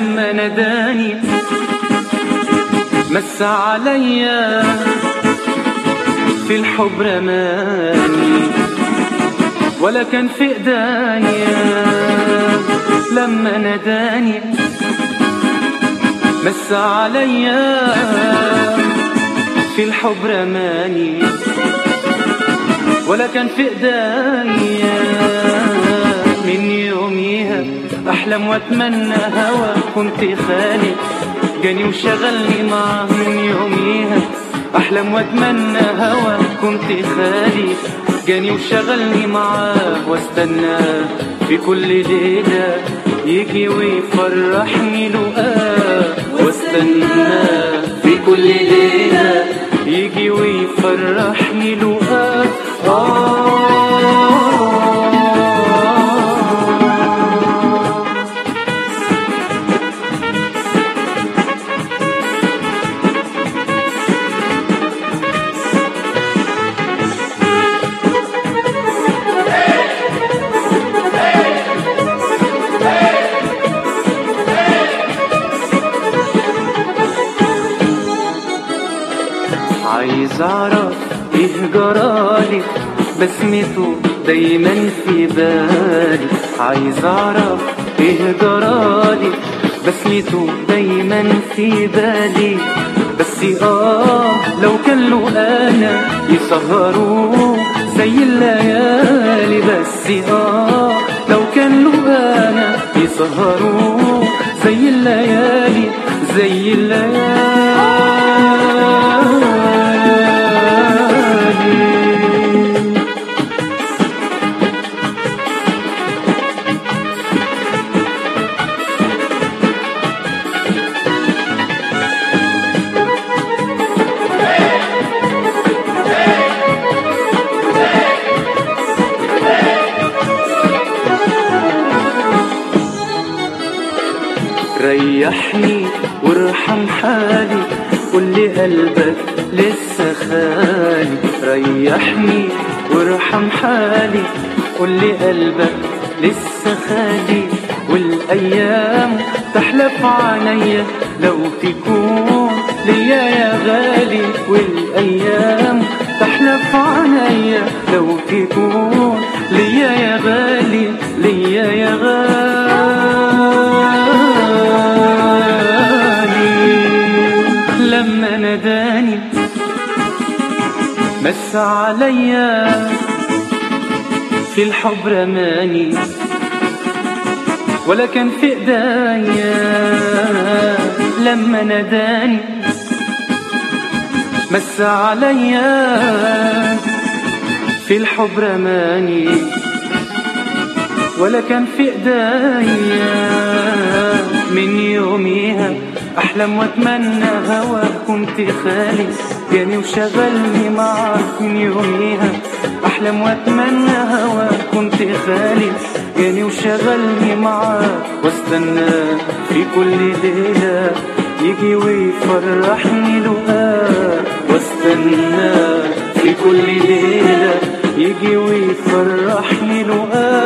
لما ناداني مس عليا في الحب رماني ولا كان في ايديا لما ناداني مس عليا في الحب رماني ولا كان في ايديا من يوميها احلم واتمنى هوا كنت خالي جاني وشغلني معاه من يوميها احلم واتمنى هوا كنت خالي جاني وشغلني معاه واستناه في كل ليلة يجي ويفرحني لقاه واستناه في كل ليلة يجي ويفرحني لقاه آه عايز اعرف ايه جرالي بسمته دايما في بالي عايز اعرف ايه جرالي بسمته دايما في بالي بس اه لو كان له انا يسهروه زي الليالي بس اه لو كان له انا يسهروه زي الليالي زي الليالي ريحني وارحم حالي قول لي قلبك لسه خالي ريحني وارحم حالي قول لي قلبك لسه خالي والايام تحلف عليا لو تكون ليا يا غالي والايام تحلف عليا لو تكون ليا يا غالي ليا يا غالي لما ناداني مس عليا في الحب رماني ولا كان في ايديا لما ناداني مس عليا في الحب رماني ولا كان في ايديا من يوميها احلم واتمنى هوا كنت خالي جاني وشغلني معاك من يوميها احلم واتمنى هوا كنت خالي جاني وشغلني معاك واستنى في كل ليلة يجي ويفرحني لقاه واستنى في كل ليلة يجي ويفرحني لقاه